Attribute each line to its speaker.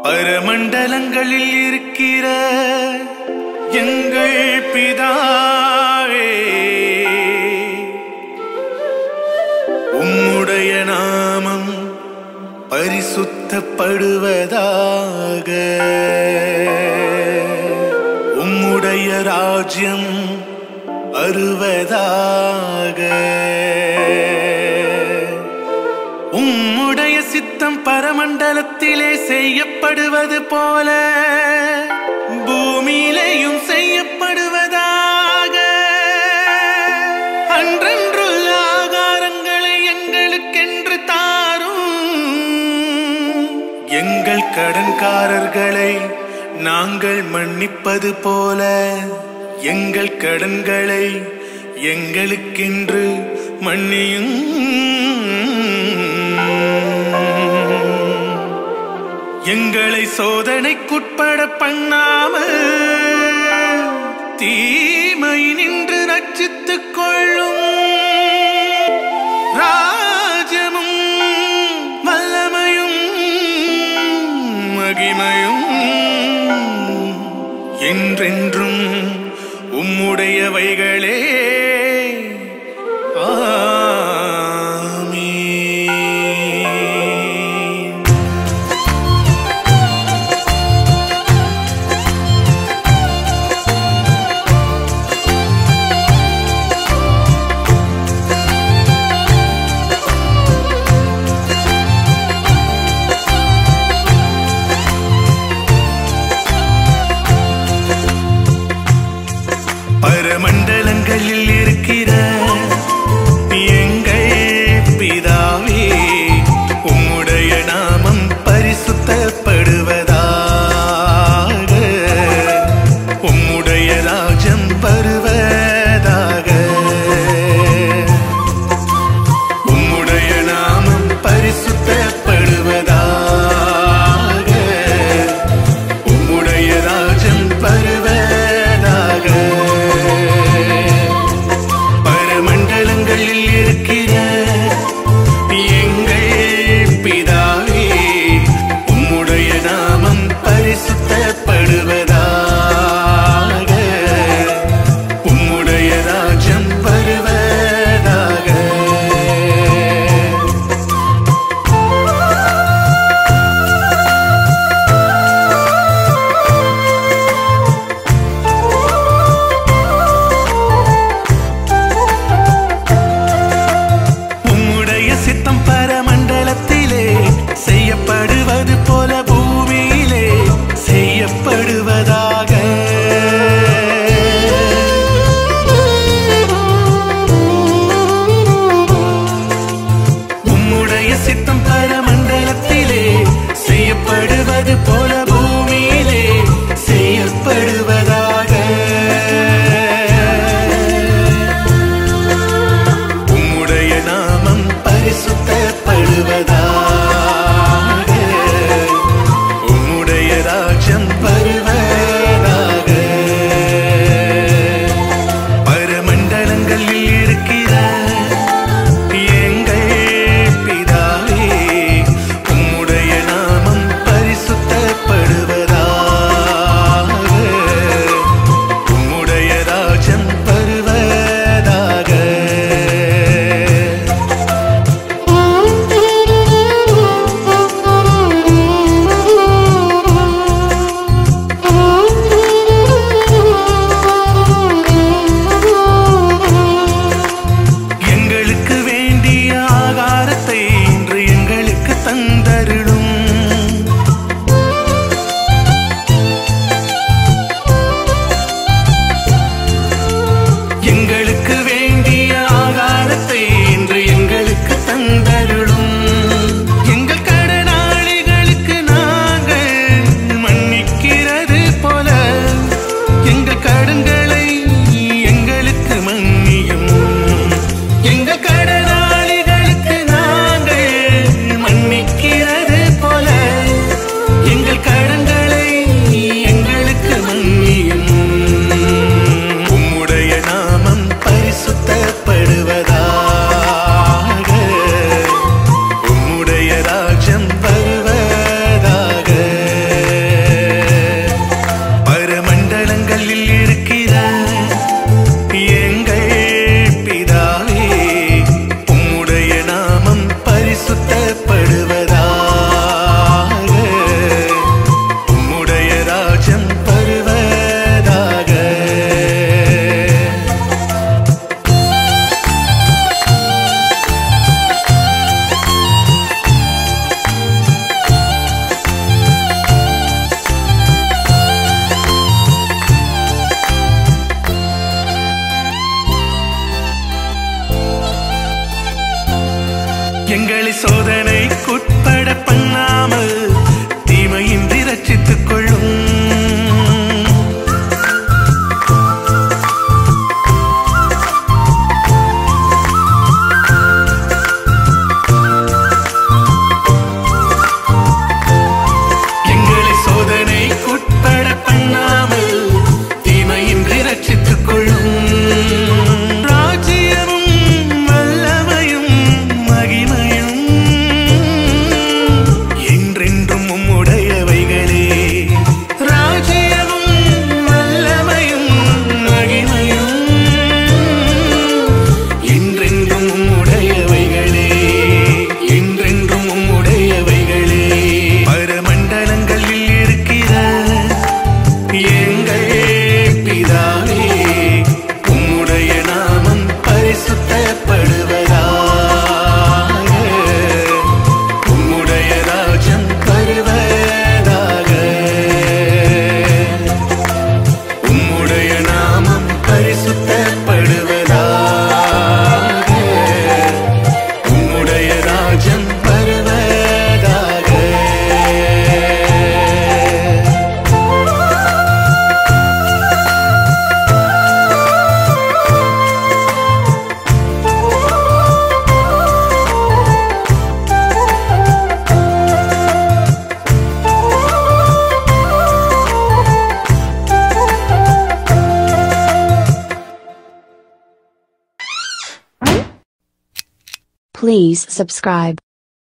Speaker 1: பரமண்டலங்களில் இருக்கிற எங்கள் பிதாவே உம்முடைய நாமம் பரிசுத்தப்படுவதாக உம்முடைய ராஜ்யம் வருவதாக உம்முடைய சித்தம் பரமண்டலத்திலே செய்யப்படுவது போல பூமியிலேயும் செய்யப்படுவதாக அன்றன்றுள்ள ஆகாரங்களை எங்களுக்கென்று தாரும் எங்கள் கடன்காரர்களை நாங்கள் மன்னிப்பது போல எங்கள் கடன்களை எங்களுக்கென்று மன்னியும் எங்களை சோதனைக்குட்பட பண்ணாமல் தீமை நின்று ரட்சித்துக் கொள்ளும் ராஜமும் வல்லமையும் மகிமையும் என்றென்றும் உம்முடையவைகளே ஆமீன் பரமண்டலங்களில் இருக்கிற எங்கள் பிதாவே உம்முடைய நாமம் பரிசுத்தப்படுவதாக உம்முடைய ராஜ்யம் வருவதாக உம்முடைய நாமம் பரிசுத்தப்படுவதாக உம்முடைய ராஜ்யம் வருவதாக பரமண்டலங்களில் இருக்கிற எங்கள் பிதாவே உம்முடைய நாமம் பரிசுத்தப்படுவதாக உம்முடைய ராஜ்யம் வருவதாக எங்களை சோதனைக்குட்பட பண்ணாமல் தீமையின்றி ரட்சித்துக் கொள்ளும் எங்களை சோதனைக்குட்பட பண்ணாமல் தீமையின்றி ரட்சித்துக் கொள்ளும் ராஜ்யமும் வல்லமையும் மகிமையும் என்றென்றும் உம்முடையவைகளே ராஜ்யமும் வல்லமையும் மகிமையும் என்றென்றும் உம்முடையவைகளே என்றென்றும் உம்முடையவைகளே பரமண்டலங்களில் இருக்கிற எங்கள் பிதாவே உம்முடைய நாமம் பரிசுத்தப்படுவதாக உம்முடைய ராஜ்யம் வருவதாக உம்முடைய நாமம் பரிசுத்தப்படுவதாக உம்முடைய ராஜ்யம் வருவதாக
Speaker 2: Please subscribe.